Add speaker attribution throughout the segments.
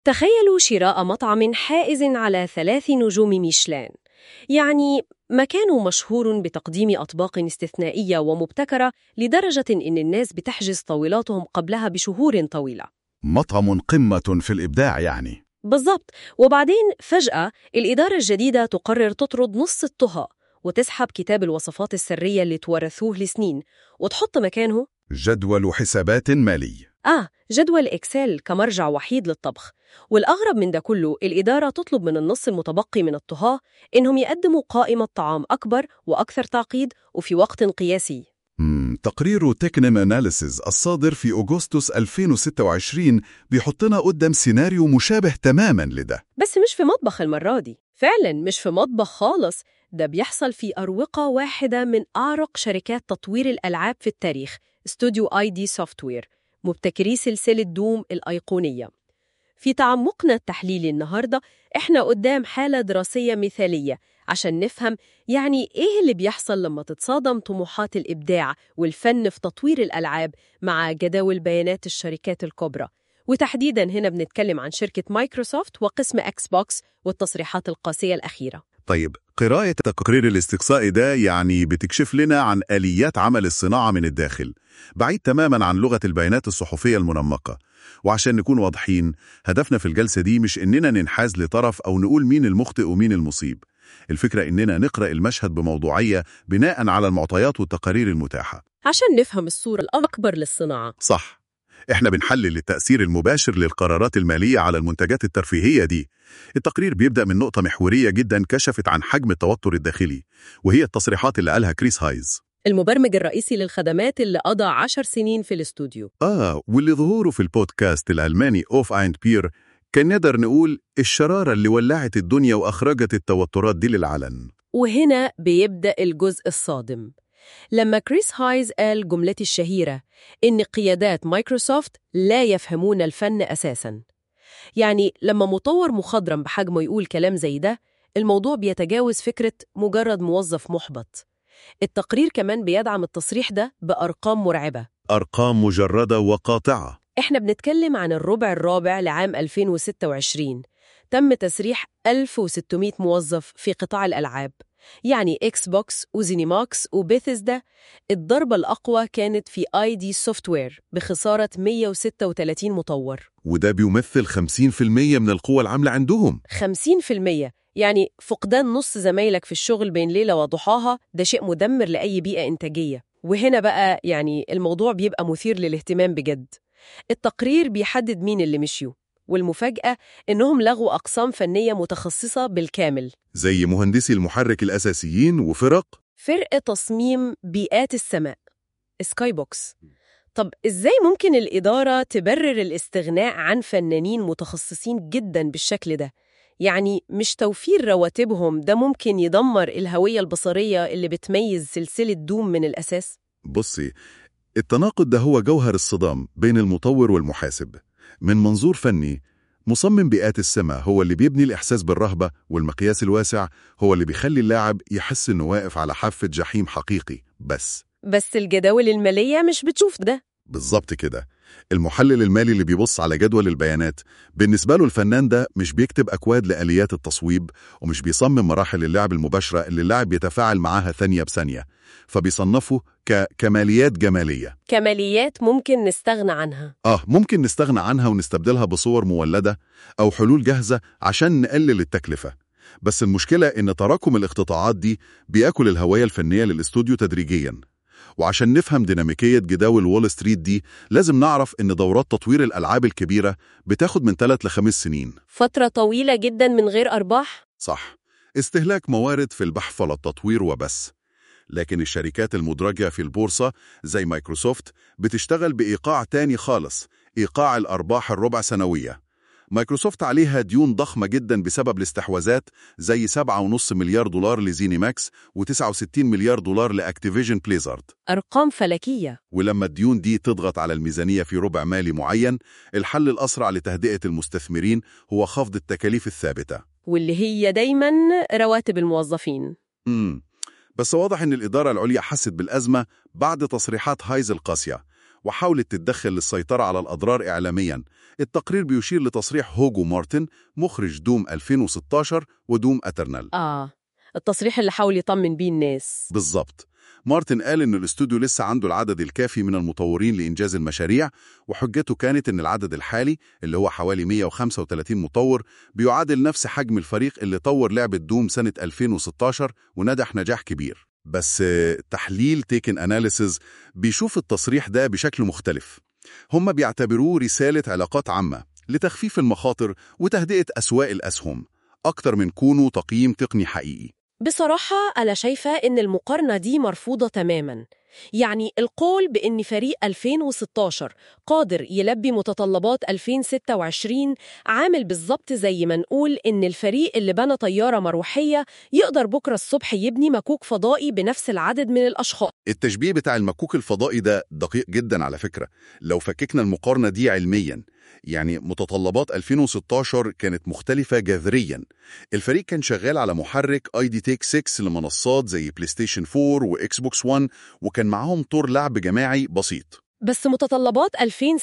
Speaker 1: تخيلوا شراء مطعم حائز على ثلاث نجوم ميشلان يعني مكان مشهور بتقديم أطباق استثنائية ومبتكرة لدرجة إن الناس بتحجز طاولاتهم قبلها بشهور طويلة
Speaker 2: مطعم قمة في الإبداع يعني
Speaker 1: بالضبط وبعدين فجأة الإدارة الجديدة تقرر تطرد نص الطهاة وتسحب كتاب الوصفات السرية اللي تورثوه لسنين وتحط مكانه
Speaker 2: جدول حسابات مالي
Speaker 1: آه جدول إكسل كمرجع وحيد للطبخ والأغرب من ده كله الإدارة تطلب من النص المتبقي من الطهاة إنهم يقدموا قائمة طعام أكبر وأكثر تعقيد وفي وقت قياسي
Speaker 2: مم. تقرير تكنم أناليسيز الصادر في أغسطس 2026 بيحطنا قدام سيناريو مشابه تماما لده
Speaker 1: بس مش في مطبخ المرة دي فعلا مش في مطبخ خالص ده بيحصل في أروقة واحدة من أعرق شركات تطوير الألعاب في التاريخ استوديو آي دي سوفتوير مبتكري سلسلة دوم الأيقونية في تعمقنا التحليلي النهاردة إحنا قدام حالة دراسية مثالية عشان نفهم يعني إيه اللي بيحصل لما تتصادم طموحات الإبداع والفن في تطوير الألعاب مع جداول بيانات الشركات الكبرى وتحديداً هنا بنتكلم عن شركة مايكروسوفت وقسم أكس بوكس والتصريحات القاسية الأخيرة
Speaker 2: طيب قراءة التقرير الاستقصائي ده يعني بتكشف لنا عن آليات عمل الصناعة من الداخل بعيد تماما عن لغة البيانات الصحفية المنمقة وعشان نكون واضحين هدفنا في الجلسة دي مش إننا ننحاز لطرف أو نقول مين المخطئ ومين المصيب الفكرة إننا نقرأ المشهد بموضوعية بناء على المعطيات والتقارير المتاحة
Speaker 1: عشان نفهم الصورة الأكبر للصناعة
Speaker 2: صح احنا بنحلل التأثير المباشر للقرارات المالية على المنتجات الترفيهية دي التقرير بيبدأ من نقطة محورية جدا كشفت عن حجم التوتر الداخلي وهي التصريحات اللي قالها كريس هايز
Speaker 1: المبرمج الرئيسي للخدمات اللي قضى عشر سنين في الاستوديو
Speaker 2: آه واللي ظهوره في البودكاست الألماني أوف أيند بير كان نقدر نقول الشرارة اللي ولعت الدنيا وأخرجت التوترات دي للعلن
Speaker 1: وهنا بيبدأ الجزء الصادم لما كريس هايز قال جملتي الشهيرة إن قيادات مايكروسوفت لا يفهمون الفن أساساً يعني لما مطور مخضرم بحجمه يقول كلام زي ده الموضوع بيتجاوز فكرة مجرد موظف محبط التقرير كمان بيدعم التصريح ده بأرقام مرعبة
Speaker 2: أرقام مجردة وقاطعة
Speaker 1: إحنا بنتكلم عن الربع الرابع لعام 2026 تم تسريح 1600 موظف في قطاع الألعاب يعني إكس بوكس وزينيماكس وبيثيسدا الضربة الأقوى كانت في آي دي سوفتوير بخسارة 136 مطور
Speaker 2: وده بيمثل 50% من القوى العاملة عندهم
Speaker 1: 50% يعني فقدان نص زمايلك في الشغل بين ليلة وضحاها ده شيء مدمر لأي بيئة إنتاجية وهنا بقى يعني الموضوع بيبقى مثير للاهتمام بجد التقرير بيحدد مين اللي مشيوا والمفاجأة إنهم لغوا أقسام فنية متخصصة بالكامل
Speaker 2: زي مهندسي المحرك الأساسيين وفرق
Speaker 1: فرق تصميم بيئات السماء سكاي بوكس طب إزاي ممكن الإدارة تبرر الاستغناء عن فنانين متخصصين جدا بالشكل ده؟ يعني مش توفير رواتبهم ده ممكن يدمر الهوية البصرية اللي بتميز سلسلة دوم من الأساس؟
Speaker 2: بصي التناقض ده هو جوهر الصدام بين المطور والمحاسب من منظور فني مصمم بيئات السماء هو اللي بيبني الإحساس بالرهبة والمقياس الواسع هو اللي بيخلي اللاعب يحس إنه واقف على حافة جحيم حقيقي بس
Speaker 1: بس الجداول المالية مش بتشوف ده
Speaker 2: بالظبط كده المحلل المالي اللي بيبص على جدول البيانات بالنسبة له الفنان ده مش بيكتب أكواد لآليات التصويب ومش بيصمم مراحل اللعب المباشرة اللي اللاعب بيتفاعل معاها ثانية بثانية فبيصنفه ككماليات جمالية
Speaker 1: كماليات ممكن نستغنى عنها
Speaker 2: آه ممكن نستغنى عنها ونستبدلها بصور مولدة أو حلول جاهزة عشان نقلل التكلفة بس المشكلة إن تراكم الاقتطاعات دي بياكل الهوية الفنية للاستوديو تدريجياً وعشان نفهم ديناميكية جداول وول ستريت دي لازم نعرف إن دورات تطوير الألعاب الكبيرة بتاخد من 3 ل 5 سنين
Speaker 1: فترة طويلة جدا من غير أرباح
Speaker 2: صح استهلاك موارد في البحث والتطوير وبس لكن الشركات المدرجة في البورصة زي مايكروسوفت بتشتغل بإيقاع تاني خالص إيقاع الأرباح الربع سنوية مايكروسوفت عليها ديون ضخمة جدا بسبب الاستحواذات زي 7.5 مليار دولار لزيني ماكس و69 مليار دولار لأكتيفيجن بليزارد
Speaker 1: أرقام فلكية
Speaker 2: ولما الديون دي تضغط على الميزانية في ربع مالي معين الحل الأسرع لتهدئة المستثمرين هو خفض التكاليف الثابتة
Speaker 1: واللي هي دايما رواتب الموظفين
Speaker 2: امم بس واضح إن الإدارة العليا حست بالأزمة بعد تصريحات هايز القاسية وحاولت تتدخل للسيطرة على الأضرار إعلامياً التقرير بيشير لتصريح هوجو مارتن مخرج دوم 2016 ودوم أترنال
Speaker 1: آه التصريح اللي حاول يطمن بيه الناس
Speaker 2: بالظبط مارتن قال إن الاستوديو لسه عنده العدد الكافي من المطورين لإنجاز المشاريع وحجته كانت إن العدد الحالي اللي هو حوالي 135 مطور بيعادل نفس حجم الفريق اللي طور لعبة دوم سنة 2016 ونجح نجاح كبير بس آه، تحليل تيكن أناليسز بيشوف التصريح ده بشكل مختلف هم بيعتبروه رسالة علاقات عامة لتخفيف المخاطر وتهدئة أسواق الأسهم أكتر من كونه تقييم تقني حقيقي
Speaker 1: بصراحة أنا شايفة إن المقارنة دي مرفوضة تماماً يعني القول بإن فريق 2016 قادر يلبي متطلبات 2026 عامل بالظبط زي ما نقول إن الفريق اللي بنى طيارة مروحية يقدر بكرة الصبح يبني مكوك فضائي بنفس العدد من الأشخاص
Speaker 2: التشبيه بتاع المكوك الفضائي ده دقيق جدا على فكرة لو فككنا المقارنة دي علميا يعني متطلبات 2016 كانت مختلفة جذريا الفريق كان شغال على محرك اي دي تيك 6 لمنصات زي بلاي ستيشن 4 واكس بوكس 1 وكان معاهم طور لعب جماعي بسيط
Speaker 1: بس متطلبات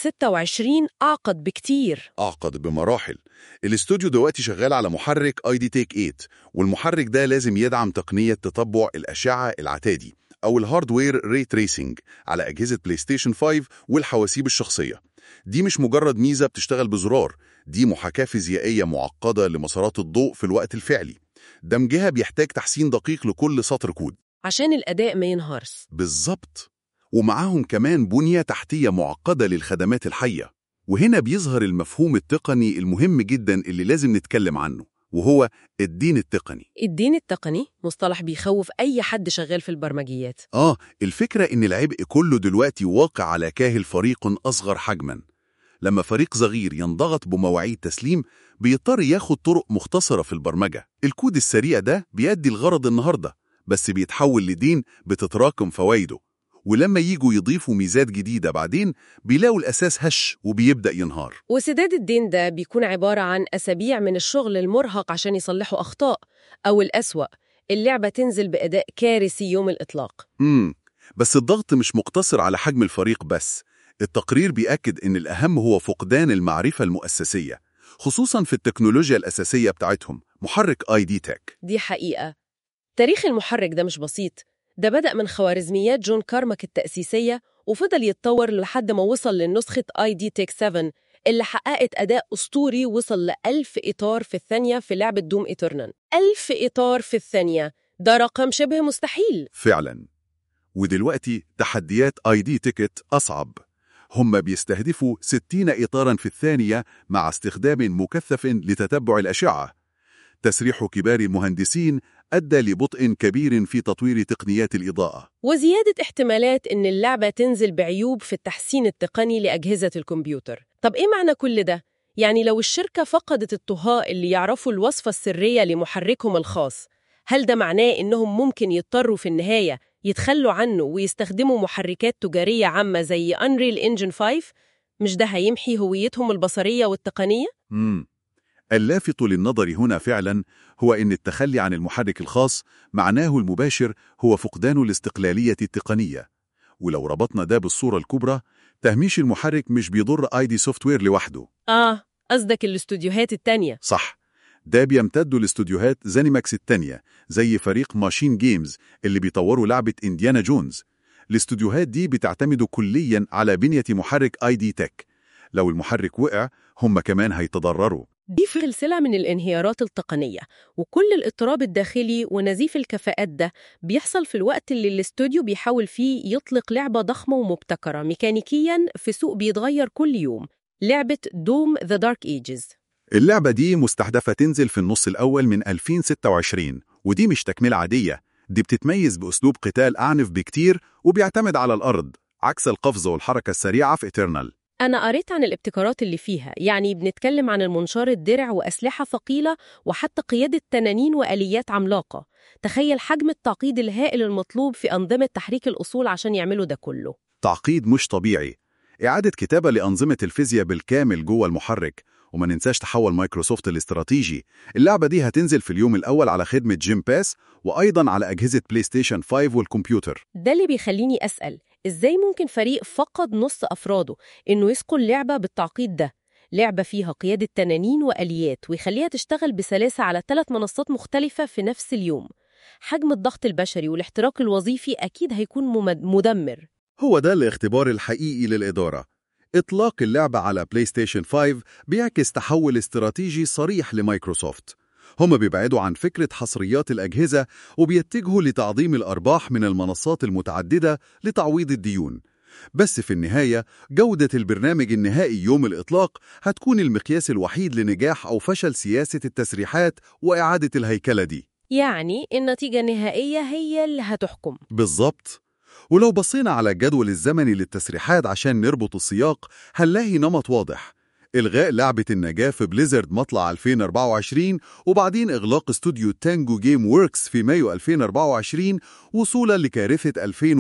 Speaker 1: 2026 أعقد بكتير
Speaker 2: أعقد بمراحل الاستوديو دلوقتي شغال على محرك اي دي تيك 8 والمحرك ده لازم يدعم تقنية تتبع الأشعة العتادي أو الهاردوير ري تريسنج على أجهزة بلاي ستيشن 5 والحواسيب الشخصية دي مش مجرد ميزة بتشتغل بزرار دي محاكاة فيزيائية معقدة لمسارات الضوء في الوقت الفعلي دمجها بيحتاج تحسين دقيق لكل سطر كود
Speaker 1: عشان الأداء ما ينهارش
Speaker 2: بالظبط ومعاهم كمان بنية تحتية معقدة للخدمات الحية وهنا بيظهر المفهوم التقني المهم جدا اللي لازم نتكلم عنه وهو الدين التقني
Speaker 1: الدين التقني مصطلح بيخوف أي حد شغال في البرمجيات
Speaker 2: آه الفكرة إن العبء كله دلوقتي واقع على كاهل فريق أصغر حجماً لما فريق صغير ينضغط بمواعيد تسليم بيضطر ياخد طرق مختصرة في البرمجة الكود السريع ده بيأدي الغرض النهاردة بس بيتحول لدين بتتراكم فوائده ولما يجوا يضيفوا ميزات جديدة بعدين بيلاقوا الأساس هش وبيبدأ ينهار
Speaker 1: وسداد الدين ده بيكون عبارة عن أسابيع من الشغل المرهق عشان يصلحوا أخطاء أو الأسوأ اللعبة تنزل بأداء كارثي يوم الإطلاق
Speaker 2: امم بس الضغط مش مقتصر على حجم الفريق بس التقرير بيأكد إن الأهم هو فقدان المعرفة المؤسسية خصوصا في التكنولوجيا الأساسية بتاعتهم محرك اي دي تك
Speaker 1: دي حقيقة تاريخ المحرك ده مش بسيط ده بدأ من خوارزميات جون كارماك التأسيسية وفضل يتطور لحد ما وصل لنسخة اي دي تك 7 اللي حققت أداء أسطوري وصل ل 1000 إطار في الثانية في لعبة دوم إيترنال 1000 إطار في الثانية ده رقم شبه مستحيل
Speaker 2: فعلا ودلوقتي تحديات اي دي تيكت أصعب هم بيستهدفوا 60 إطارا في الثانية مع استخدام مكثف لتتبع الأشعة تسريح كبار المهندسين أدى لبطء كبير في تطوير تقنيات الإضاءة
Speaker 1: وزيادة احتمالات إن اللعبة تنزل بعيوب في التحسين التقني لأجهزة الكمبيوتر طب إيه معنى كل ده؟ يعني لو الشركة فقدت الطهاء اللي يعرفوا الوصفة السرية لمحركهم الخاص هل ده معناه إنهم ممكن يضطروا في النهاية يتخلوا عنه ويستخدموا محركات تجارية عامة زي Unreal Engine 5؟ مش ده هيمحي هويتهم البصرية والتقنية؟
Speaker 2: مم. اللافت للنظر هنا فعلا هو أن التخلي عن المحرك الخاص معناه المباشر هو فقدان الاستقلالية التقنية ولو ربطنا ده بالصورة الكبرى تهميش المحرك مش بيضر اي دي سوفت وير لوحده
Speaker 1: آه قصدك الاستوديوهات التانية
Speaker 2: صح ده بيمتد لاستوديوهات زانيماكس التانية زي فريق ماشين جيمز اللي بيطوروا لعبة إنديانا جونز الاستوديوهات دي بتعتمد كليا على بنية محرك اي دي تك لو المحرك وقع هم كمان هيتضرروا
Speaker 1: دي في سلسلة من الانهيارات التقنية وكل الاضطراب الداخلي ونزيف الكفاءات ده بيحصل في الوقت اللي الاستوديو بيحاول فيه يطلق لعبة ضخمة ومبتكرة ميكانيكياً في سوق بيتغير كل يوم لعبة دوم ذا دارك ايجز
Speaker 2: اللعبة دي مستهدفة تنزل في النص الأول من 2026 ودي مش تكملة عادية دي بتتميز بأسلوب قتال أعنف بكتير وبيعتمد على الأرض عكس القفز والحركة السريعة في إترنال
Speaker 1: أنا قريت عن الابتكارات اللي فيها يعني بنتكلم عن المنشار الدرع وأسلحة ثقيلة وحتى قيادة تنانين وآليات عملاقة تخيل حجم التعقيد الهائل المطلوب في أنظمة تحريك الأصول عشان يعملوا ده كله
Speaker 2: تعقيد مش طبيعي إعادة كتابة لأنظمة الفيزياء بالكامل جوه المحرك وما ننساش تحول مايكروسوفت الاستراتيجي اللعبة دي هتنزل في اليوم الأول على خدمة جيم باس وأيضا على أجهزة بلاي ستيشن 5 والكمبيوتر
Speaker 1: ده اللي بيخليني أسأل إزاي ممكن فريق فقد نص أفراده إنه يسقل لعبة بالتعقيد ده؟ لعبة فيها قيادة تنانين وآليات ويخليها تشتغل بسلاسة على ثلاث منصات مختلفة في نفس اليوم حجم الضغط البشري والاحتراق الوظيفي أكيد هيكون ممد- مدمر
Speaker 2: هو ده الاختبار الحقيقي للإدارة إطلاق اللعبة على بلاي ستيشن 5 بيعكس تحول استراتيجي صريح لمايكروسوفت هم بيبعدوا عن فكرة حصريات الأجهزة وبيتجهوا لتعظيم الأرباح من المنصات المتعددة لتعويض الديون بس في النهاية جودة البرنامج النهائي يوم الإطلاق هتكون المقياس الوحيد لنجاح أو فشل سياسة التسريحات وإعادة الهيكلة دي
Speaker 1: يعني النتيجة النهائية هي اللي هتحكم
Speaker 2: بالظبط ولو بصينا على الجدول الزمني للتسريحات عشان نربط السياق هنلاقي نمط واضح إلغاء لعبة النجاة في بليزرد مطلع 2024 وبعدين إغلاق استوديو تانجو جيم ووركس في مايو 2024 وصولا لكارثة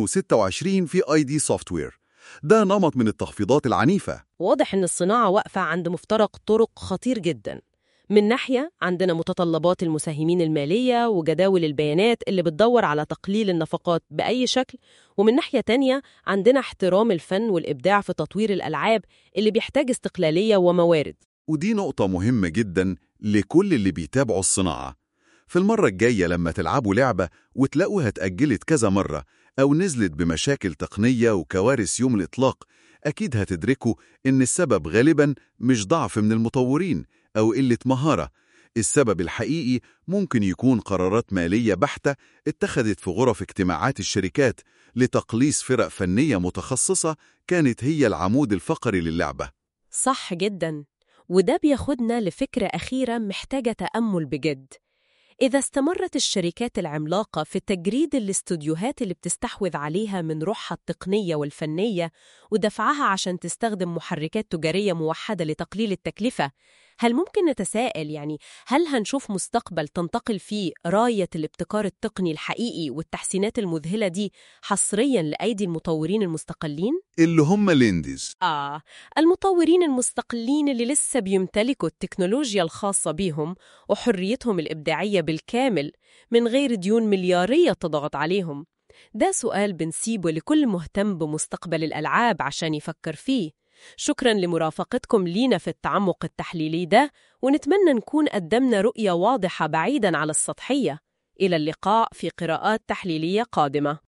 Speaker 2: 2026 في اي دي سوفتوير ده نمط من التخفيضات العنيفة
Speaker 1: واضح إن الصناعة واقفة عند مفترق طرق خطير جدا من ناحية عندنا متطلبات المساهمين المالية وجداول البيانات اللي بتدور على تقليل النفقات بأي شكل ومن ناحية تانية عندنا احترام الفن والإبداع في تطوير الألعاب اللي بيحتاج استقلالية وموارد
Speaker 2: ودي نقطة مهمة جدا لكل اللي بيتابعوا الصناعة في المرة الجاية لما تلعبوا لعبة وتلاقوها اتأجلت كذا مرة أو نزلت بمشاكل تقنية وكوارث يوم الإطلاق أكيد هتدركوا إن السبب غالبا مش ضعف من المطورين أو قلة مهارة السبب الحقيقي ممكن يكون قرارات مالية بحتة اتخذت في غرف اجتماعات الشركات لتقليص فرق فنية متخصصة كانت هي العمود الفقري للعبة
Speaker 1: صح جدا وده بياخدنا لفكرة أخيرة محتاجة تأمل بجد إذا استمرت الشركات العملاقة في تجريد الاستوديوهات اللي بتستحوذ عليها من روحها التقنية والفنية ودفعها عشان تستخدم محركات تجارية موحدة لتقليل التكلفة هل ممكن نتساءل يعني هل هنشوف مستقبل تنتقل فيه راية الابتكار التقني الحقيقي والتحسينات المذهلة دي حصرياً لأيدي المطورين المستقلين؟
Speaker 2: اللي هم لينديز
Speaker 1: آه المطورين المستقلين اللي لسه بيمتلكوا التكنولوجيا الخاصة بيهم وحريتهم الإبداعية بالكامل من غير ديون مليارية تضغط عليهم ده سؤال بنسيبه لكل مهتم بمستقبل الألعاب عشان يفكر فيه شكراً لمرافقتكم لينا في التعمق التحليلي ده ونتمنى نكون قدمنا رؤية واضحة بعيداً على السطحية إلى اللقاء في قراءات تحليلية قادمة